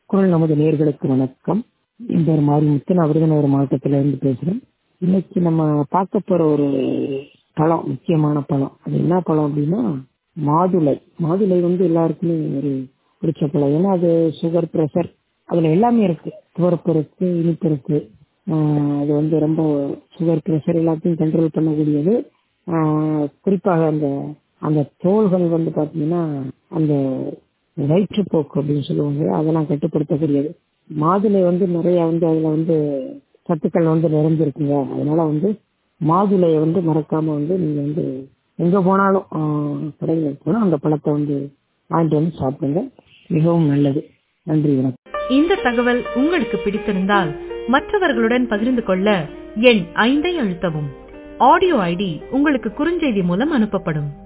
குரல் நமது நேர்களுக்கு வணக்கம் என் பேர் மாரிமுத்து நான் விருதுநகர் மாவட்டத்துல இருந்து பேசுறேன் இன்னைக்கு நம்ம பார்க்க போற ஒரு பழம் முக்கியமான பழம் அது என்ன பழம் அப்படின்னா மாதுளை மாதுளை வந்து எல்லாருக்குமே ஒரு பிடிச்ச பழம் ஏன்னா அது சுகர் ப்ரெஷர் அதுல எல்லாமே இருக்கு துவர்ப்பு இருக்கு இனிப்பு இருக்கு ஆஹ் அது வந்து ரொம்ப சுகர் ப்ரெஷர் எல்லாத்தையும் கண்ட்ரோல் பண்ணக்கூடியது ஆஹ் குறிப்பாக அந்த அந்த தோள்கள் வந்து பாத்தீங்கன்னா அந்த வயிற்றுப்போக்கு அப்படின்னு சொல்லுவாங்க அதெல்லாம் கட்டுப்படுத்தக்கூடியது மாதுளை வந்து நிறைய வந்து அதுல வந்து சத்துக்கள் வந்து நிறைஞ்சிருக்குங்க அதனால வந்து மாதுளையை வந்து மறக்காம வந்து நீங்க வந்து எங்க போனாலும் ஆஹ் கடைகளுக்கு போனா அந்த பழத்தை வந்து வாங்கிட்டு வந்து சாப்பிடுங்க மிகவும் நல்லது நன்றி வணக்கம் இந்த தகவல் உங்களுக்கு பிடித்திருந்தால் மற்றவர்களுடன் பகிர்ந்து கொள்ள எண் ஐந்தை அழுத்தவும் ஆடியோ ஐடி உங்களுக்கு குறுஞ்செய்தி மூலம் அனுப்பப்படும்